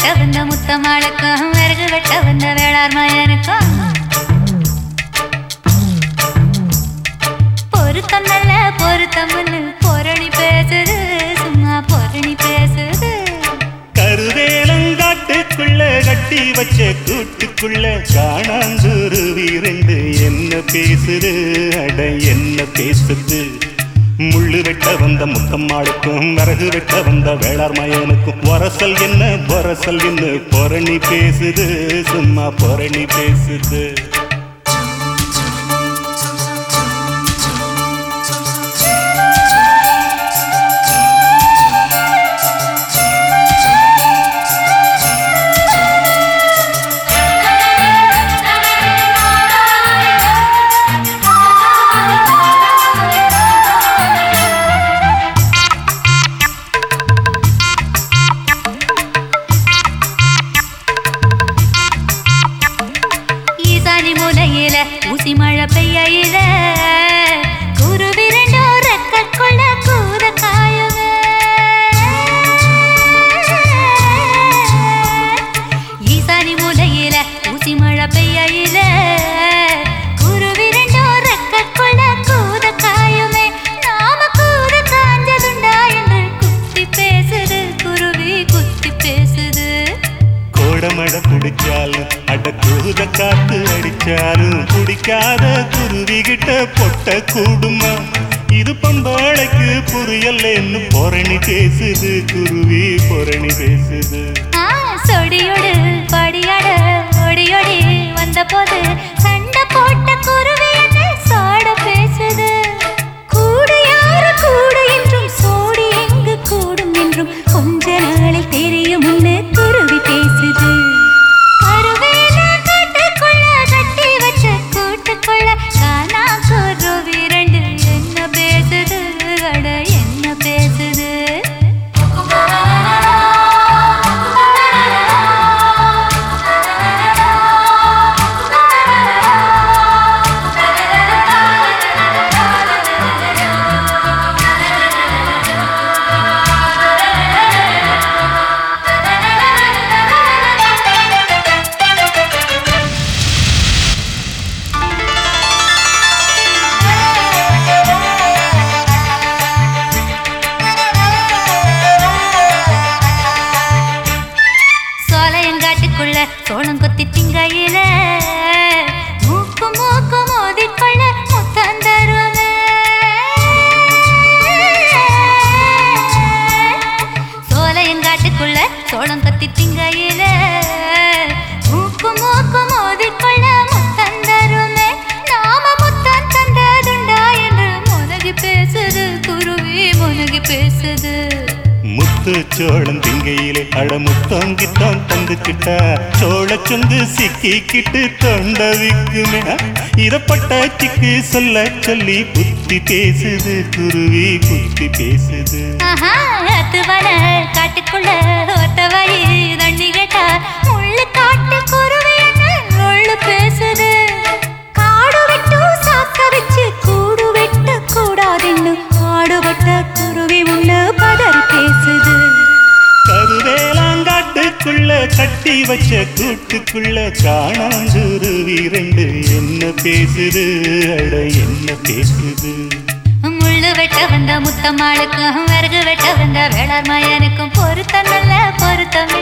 வந்த முத்தமாளுக்கும் விறகு வெட்ட வந்த வேளார் மயனுக்கும் பொருத்தம் நல்ல பொருத்தம்னு பொரணி பேசுது சும்மா பொரணி பேசுது கருவேலங்காட்டுக்குள்ள கட்டி வச்ச கூட்டுக்குள்ள காணாந்துருவி ரெண்டு என்ன பேசுது அட என்ன பேசுது முள்ளு வெட்ட வந்த முத்தம்மாளுக்கும் விறகு வெட்ட வந்த வேளார் மயனுக்கும் வரசல் என்ன பொரசல் என்ன பொரணி பேசுது சும்மா பொரணி பேசுது ஈசானி மூலையில ஊசி மழை பெய்யயில குருவி ரெண்டும் ரெக்கக்குள்ள கூத காயுங்க ஈசானி மூலையில ஊசி மழை பெய்யயில குருவி ரெண்டும் ரெக்கக்குள்ள கூத காயுமே நாம கூத காஞ்சதுண்டா என்று குத்தி பேசுது குருவி குத்தி பேசுது கோடமழை குடிச்சாலும் அட கூத காத்து அடிச்சாலும் குடிக்காத குருவி கிட்ட பொட்ட கூடுமா இது பம்பாளைக்கு புரியலன்னு பொரணி பேசுது குருவி பொரணி பேசுது ஆ, சொடியோடு படியாட ஒடியோடி வந்த போது சண்டை போட்ட குருவி என்ன சாட பேசுது கூடு யாரு கூடு என்றும் சோடி எங்கு கூடும் என்றும் கொஞ்ச நாளில் தெரியும் முன்னு குருவி பேசுது கருவேல காட்டுக்குள்ள கட்டி வச்ச கூட்டுக்குள்ள காணா குருவி ரெண்டு என்ன பேசுது அட என்ன பேசுது சோலையங்காட்டுக்குள்ள சோளம் கொத்தி திங்கையில மூக்கு மூக்கு மோதிக்கொள்ள முத்தம் தருவமே சோலையங்காட்டுக்குள்ள சோளம் கொத்தி திங்கையில மூக்கு மூக்கு மோதிக்கொள்ள முத்தம் தருவமே நாம முத்தம் தந்ததுண்டா என்று முனகி பேசுது குருவி முனகி பேசுது முத்து சோளம் திங்கையிலே அட முத்தம் கித்தம் தந்துக்கிட்டா சோள சொந்து சிக்கிக்கிட்டு தொண்ட விக்குமே இதப்பட்ட சிக்கு சொல்ல சொல்லி புத்தி பேசுது குருவி புத்தி பேசுது ஆஹா, அத்துவன காட்டுக்குள்ள ஒத்த வழி தண்ணி கேட்டா முள்ளு காட்டு குருவி என்ன முள்ளு பேசுது காடு விட்டு சாக்க வச்சு கூடு வெட்ட கூடாதுன்னு காடுபட்ட குருவி உன்னு பதறி பேசுது கருவேலாங்காட்டுக்குள்ள கட்டி வச்ச கூட்டுக்குள்ள காணாங்குருவி ரெண்டு என்ன பேசுது அட என்ன பேசுது முள்ளு வெட்ட வந்த முத்தம்மாளுக்கும் விறகு வெட்ட வந்த வேளார் மயனுக்கும் பொருத்தம் நல்ல பொருத்தம்